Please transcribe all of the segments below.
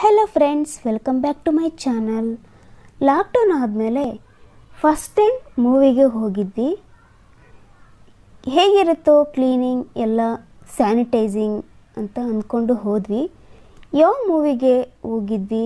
hello friends welcome back to my channel lockdown ಆದಮೇಲೆ first time ಮೂವಿಗೆ ಹೋಗಿದ್ವಿ ಹೇಗಿರುತ್ತೋ ಕ್ಲೀನಿಂಗ್ ಎಲ್ಲ ಸ್ಯಾನಿಟೈಸಿಂಗ್ ಅಂತ ಅಂದ್ಕೊಂಡು ಹೋದ್ವಿ ಯಾವ ಮೂವಿಗೆ ಹೋಗಿದ್ವಿ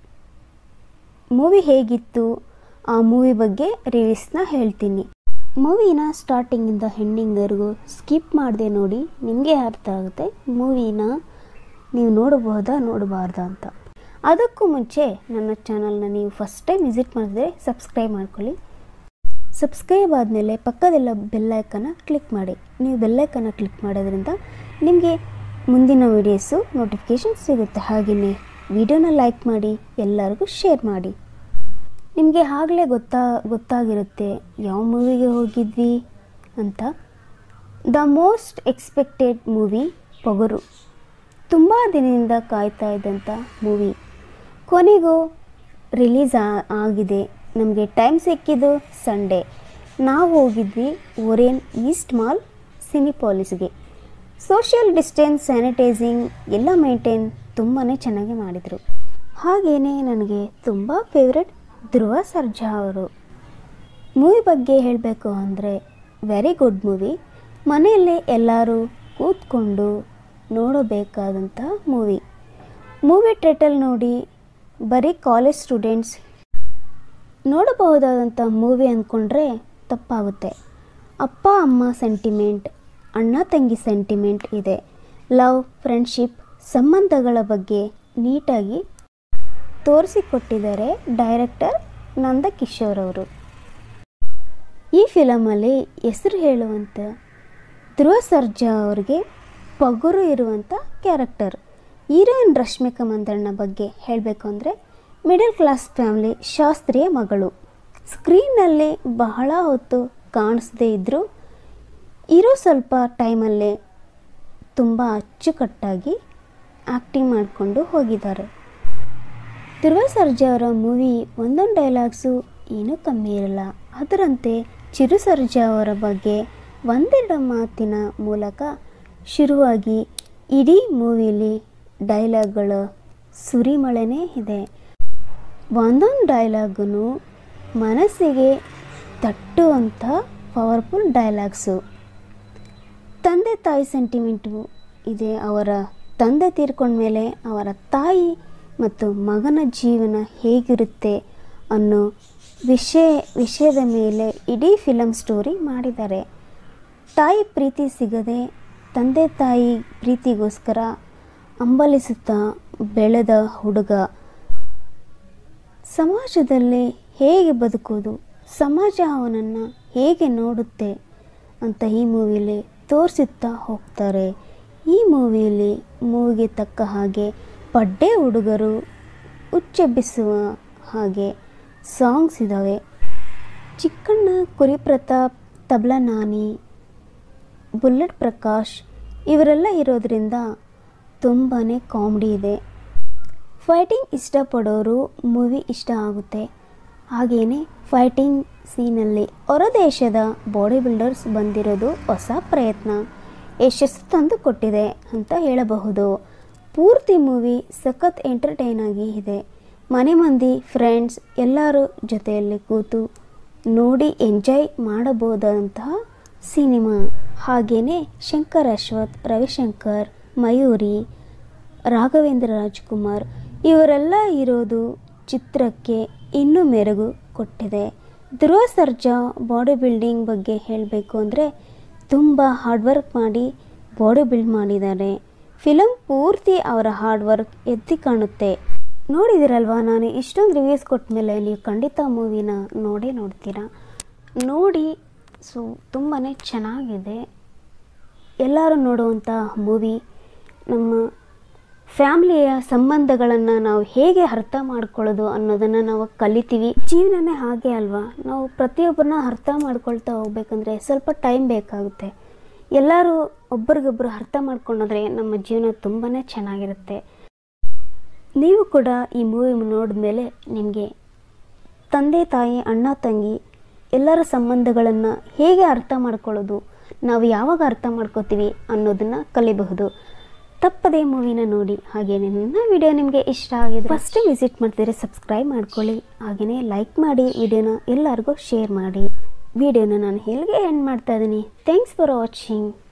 ಮೂವಿ ಹೇಗಿತ್ತು ಆ ಮೂವಿ ಬಗ್ಗೆ ರಿವ್ಯೂಸ್ನ ಹೇಳ್ತೀನಿ ಮೂವಿನ ಸ್ಟಾರ್ಟಿಂಗಿಂದ ಹೆಂಡಿಂಗ್ವರೆಗೂ ಸ್ಕಿಪ್ ಮಾಡದೆ ನೋಡಿ ನಿಮಗೆ ಅರ್ಥ ಆಗುತ್ತೆ ಮೂವಿನ ನೀವು ನೋಡಬಹುದಾ ನೋಡಬಾರ್ದಾ ಅಂತ ಅದಕ್ಕೂ ಮುಂಚೆ ನನ್ನ ಚಾನಲ್ನ ನೀವು ಫಸ್ಟ್ ಟೈಮ್ ವಿಸಿಟ್ ಮಾಡಿದ್ರೆ ಸಬ್ಸ್ಕ್ರೈಬ್ ಮಾಡ್ಕೊಳ್ಳಿ ಸಬ್ಸ್ಕ್ರೈಬ್ ಆದಮೇಲೆ ಪಕ್ಕದೆಲ್ಲ ಬೆಲ್ಲೈಕನ್ನ ಕ್ಲಿಕ್ ಮಾಡಿ ನೀವು ಬೆಲ್ಲೈಕನ್ನ ಕ್ಲಿಕ್ ಮಾಡೋದ್ರಿಂದ ನಿಮಗೆ ಮುಂದಿನ ವೀಡಿಯೋಸು ನೋಟಿಫಿಕೇಷನ್ ಸಿಗುತ್ತೆ ಹಾಗೆಯೇ ವಿಡಿಯೋನ ಲೈಕ್ ಮಾಡಿ ಎಲ್ಲರಿಗೂ ಶೇರ್ ಮಾಡಿ ನಿಮಗೆ ಆಗಲೇ ಗೊತ್ತಾ ಗೊತ್ತಾಗಿರುತ್ತೆ ಯಾವ ಮೂವಿಗೆ ಹೋಗಿದ್ವಿ ಅಂತ the most expected movie Pogaru ತುಂಬ ದಿನದಿಂದ ಕಾಯ್ತಾ ಇದ್ದಂಥ ಮೂವಿ ಕೊನೆಗೂ ರಿಲೀಸ್ ಆಗಿದೆ ನಮಗೆ ಟೈಮ್ ಸಿಕ್ಕಿದ್ದು ಸಂಡೇ ನಾವು ಹೋಗಿದ್ವಿ ಓರಿಯನ್ ಈಸ್ಟ್ ಮಾಲ್ ಸಿನಿಪಾಲಿಸ್ಗೆ ಸೋಷಿಯಲ್ ಡಿಸ್ಟೆನ್ಸ್ ಸ್ಯಾನಿಟೈಸಿಂಗ್ ಎಲ್ಲ ಮೇಂಟೈನ್ ತುಂಬಾ ಚೆನ್ನಾಗಿ ಮಾಡಿದರು ಹಾಗೆಯೇ ನನಗೆ ತುಂಬ ಫೇವ್ರೆಟ್ ಧ್ರುವ ಸರ್ಜಾ ಅವರು ಮೂವಿ ಬಗ್ಗೆ ಹೇಳಬೇಕು ಅಂದರೆ ವೆರಿ ಗುಡ್ ಮೂವಿ ಮನೆಯಲ್ಲೇ ಎಲ್ಲರೂ ಕೂತ್ಕೊಂಡು ನೋಡಬೇಕಾದಂಥ ಮೂವಿ ಮೂವಿ ಟೈಟಲ್ ನೋಡಿ ಬರೀ ಕಾಲೇಜ್ ಸ್ಟೂಡೆಂಟ್ಸ್ ನೋಡಬಹುದಾದಂಥ ಮೂವಿ ಅಂದ್ಕೊಂಡ್ರೆ ತಪ್ಪಾಗುತ್ತೆ ಅಪ್ಪ ಅಮ್ಮ ಸೆಂಟಿಮೆಂಟ್ ಅಣ್ಣ ತಂಗಿ ಸೆಂಟಿಮೆಂಟ್ ಇದೆ ಲವ್ ಫ್ರೆಂಡ್ಶಿಪ್ ಸಂಬಂಧಗಳ ಬಗ್ಗೆ ನೀಟಾಗಿ ತೋರಿಸಿಕೊಟ್ಟಿದ್ದಾರೆ ಡೈರೆಕ್ಟರ್ ನಂದಕಿಶೋರ್ ಅವರು ಈ ಫಿಲಮಲ್ಲಿ ಹೆಸರು ಹೇಳುವಂಥ ಧ್ರುವ ಸರ್ಜಾ ಅವರಿಗೆ ಪಗುರು ಇರುವಂಥ ಕ್ಯಾರೆಕ್ಟರ್ ಹೀರೋಯಿನ್ ರಶ್ಮಿಕಾ ಮಂದಣ್ಣ ಬಗ್ಗೆ ಹೇಳಬೇಕು ಅಂದರೆ ಮಿಡಲ್ ಕ್ಲಾಸ್ ಫ್ಯಾಮ್ಲಿ ಶಾಸ್ತ್ರೀಯ ಮಗಳು ಸ್ಕ್ರೀನ್ನಲ್ಲಿ ಬಹಳ ಹೊತ್ತು ಕಾಣಿಸದೇ ಇದ್ದರೂ ಇರೋ ಸ್ವಲ್ಪ ಟೈಮಲ್ಲೇ ತುಂಬ ಅಚ್ಚುಕಟ್ಟಾಗಿ ಆ್ಯಕ್ಟಿಂಗ್ ಮಾಡಿಕೊಂಡು ಹೋಗಿದ್ದಾರೆ ಧ್ರುವ ಸರ್ಜಾ ಅವರ ಮೂವಿ ಒಂದೊಂದು ಡೈಲಾಗ್ಸು ಏನೂ ಕಮ್ಮಿ ಇರಲ್ಲ ಅದರಂತೆ ಚಿರು ಸರ್ಜಾ ಅವರ ಬಗ್ಗೆ ಒಂದೆರಡು ಮಾತಿನ ಮೂಲಕ ಶುರುವಾಗಿ ಇಡೀ ಮೂವಿಲಿ ಡೈಲಾಗ್ಗಳ ಸುರಿಮಳೆನೇ ಇದೆ ಒಂದೊಂದು ಡೈಲಾಗು ಮನಸ್ಸಿಗೆ ತಟ್ಟುವಂಥ ಪವರ್ಫುಲ್ ಡೈಲಾಗ್ಸು ತಂದೆ ತಾಯಿ ಸೆಂಟಿಮೆಂಟು ಇದೆ ಅವರ ತಂದೆ ತೀರ್ಕೊಂಡ್ಮೇಲೆ ಅವರ ತಾಯಿ ಮತ್ತು ಮಗನ ಜೀವನ ಹೇಗಿರುತ್ತೆ ಅನ್ನೋ ವಿಷಯ ವಿಷಯದ ಮೇಲೆ ಇಡೀ ಫಿಲಮ್ ಸ್ಟೋರಿ ಮಾಡಿದ್ದಾರೆ ತಾಯಿ ಪ್ರೀತಿ ಸಿಗದೆ ತಂದೆ ತಾಯಿ ಪ್ರೀತಿಗೋಸ್ಕರ ಹಂಬಲಿಸುತ್ತಾ ಬೆಳೆದ ಹುಡುಗ ಸಮಾಜದಲ್ಲಿ ಹೇಗೆ ಬದುಕೋದು ಸಮಾಜ ಅವನನ್ನು ಹೇಗೆ ನೋಡುತ್ತೆ ಅಂತ ಈ ಮೂವಿಲಿ ತೋರಿಸುತ್ತಾ ಹೋಗ್ತಾರೆ ಈ ಮೂವಿಯಲ್ಲಿ ಮೂವಿಗೆ ತಕ್ಕ ಹಾಗೆ ಪಡ್ಡೆ ಹುಡುಗರು ಉಚ್ಚೆಬ್ಬಿಸುವ ಹಾಗೆ ಸಾಂಗ್ಸ್ ಇದ್ದಾವೆ ಚಿಕ್ಕಣ್ಣ ಕುರಿ ಪ್ರತಾಪ್ ತಬ್ಲಾ ನಾನಿ ಬುಲೆಟ್ ಪ್ರಕಾಶ್ ಇವರೆಲ್ಲ ಇರೋದ್ರಿಂದ ತುಂಬಾ ಕಾಮಿಡಿ ಇದೆ ಫೈಟಿಂಗ್ ಇಷ್ಟಪಡೋರು ಮೂವಿ ಇಷ್ಟ ಆಗುತ್ತೆ ಹಾಗೆಯೇ ಫೈಟಿಂಗ್ ಸೀನಲ್ಲಿ ಹೊರದೇಶದ ಬಾಡಿ ಬಿಲ್ಡರ್ಸ್ ಬಂದಿರೋದು ಹೊಸ ಪ್ರಯತ್ನ ಯಶಸ್ಸು ತಂದು ಕೊಟ್ಟಿದೆ ಅಂತ ಹೇಳಬಹುದು ಪೂರ್ತಿ ಮೂವಿ ಸಖತ್ ಎಂಟರ್ಟೈನ್ ಆಗಿ ಇದೆ ಮನೆ ಮಂದಿ ಫ್ರೆಂಡ್ಸ್ ಎಲ್ಲರೂ ಜೊತೆಯಲ್ಲಿ ಕೂತು ನೋಡಿ ಎಂಜಾಯ್ ಮಾಡಬಹುದಾದಂತಹ ಸಿನಿಮಾ ಹಾಗೆಯೇ ಶಂಕರ್ ಅಶ್ವಥ್ ರವಿಶಂಕರ್ ಮಯೂರಿ ರಾಘವೇಂದ್ರ ರಾಜ್ಕುಮಾರ್ ಇವರೆಲ್ಲ ಇರೋದು ಚಿತ್ರಕ್ಕೆ ಇನ್ನೂ ಮೆರುಗು ಕೊಟ್ಟಿದೆ ಧ್ರುವ ಸರ್ಜಾ ಬಾಡಿ ಬಿಲ್ಡಿಂಗ್ ಬಗ್ಗೆ ಹೇಳಬೇಕು ಅಂದರೆ ತುಂಬ ಹಾರ್ಡ್ ವರ್ಕ್ ಮಾಡಿ ಬಾಡಿ ಬಿಲ್ಡ್ ಮಾಡಿದ್ದಾರೆ ಫಿಲಮ್ ಪೂರ್ತಿ ಅವರ ಹಾರ್ಡ್ ವರ್ಕ್ ಎತ್ತಿ ಕಾಣುತ್ತೆ ನೋಡಿದಿರಲ್ವಾ ನಾನು ಇಷ್ಟೊಂದು ರಿವ್ಯೂಸ್ ಕೊಟ್ಟ ಮೇಲೆ ನೀವು ಖಂಡಿತ ಮೂವಿನ ನೋಡೇ ನೋಡ್ತೀರಾ ನೋಡಿ ಸೊ ತುಂಬಾ ಚೆನ್ನಾಗಿದೆ ಎಲ್ಲರೂ ನೋಡುವಂಥ ಮೂವಿ ನಮ್ಮ ಫ್ಯಾಮ್ಲಿಯ ಸಂಬಂಧಗಳನ್ನು ನಾವು ಹೇಗೆ ಅರ್ಥ ಮಾಡ್ಕೊಳ್ಳೋದು ಅನ್ನೋದನ್ನು ನಾವು ಕಲಿತೀವಿ ಜೀವನನೇ ಹಾಗೆ ಅಲ್ವಾ ನಾವು ಪ್ರತಿಯೊಬ್ಬರನ್ನ ಅರ್ಥ ಮಾಡ್ಕೊಳ್ತಾ ಹೋಗ್ಬೇಕಂದ್ರೆ ಸ್ವಲ್ಪ ಟೈಮ್ ಬೇಕಾಗುತ್ತೆ ಎಲ್ಲರೂ ಒಬ್ರಿಗೊಬ್ರು ಅರ್ಥ ಮಾಡ್ಕೊಂಡ್ರೆ ನಮ್ಮ ಜೀವನ ತುಂಬಾ ಚೆನ್ನಾಗಿರುತ್ತೆ ನೀವು ಕೂಡ ಈ ಮೂವಿ ನೋಡಿದ್ಮೇಲೆ ನಿಮಗೆ ತಂದೆ ತಾಯಿ ಅಣ್ಣ ತಂಗಿ ಎಲ್ಲರ ಸಂಬಂಧಗಳನ್ನು ಹೇಗೆ ಅರ್ಥ ಮಾಡ್ಕೊಳ್ಳೋದು ನಾವು ಯಾವಾಗ ಅರ್ಥ ಮಾಡ್ಕೋತೀವಿ ಅನ್ನೋದನ್ನು ಕಲಿಬಹುದು ತಪ್ಪದೇ ಮೂವಿನ ನೋಡಿ ಹಾಗೆಯೇ ನನ್ನ ವಿಡಿಯೋ ನಿಮಗೆ ಇಷ್ಟ ಆಗಿದೆ ಫಸ್ಟ್ ವಿಸಿಟ್ ಮಾಡ್ತಿದ್ರೆ ಸಬ್ಸ್ಕ್ರೈಬ್ ಮಾಡ್ಕೊಳ್ಳಿ ಹಾಗೆಯೇ ಲೈಕ್ ಮಾಡಿ ವಿಡಿಯೋನ ಎಲ್ಲರಿಗೂ ಶೇರ್ ಮಾಡಿ ವಿಡಿಯೋನ ನಾನು ಹೇಗೆ ಎಂಡ್ ಮಾಡ್ತಾ ಇದ್ದೀನಿ ಥ್ಯಾಂಕ್ಸ್ ಫಾರ್ ವಾಚಿಂಗ್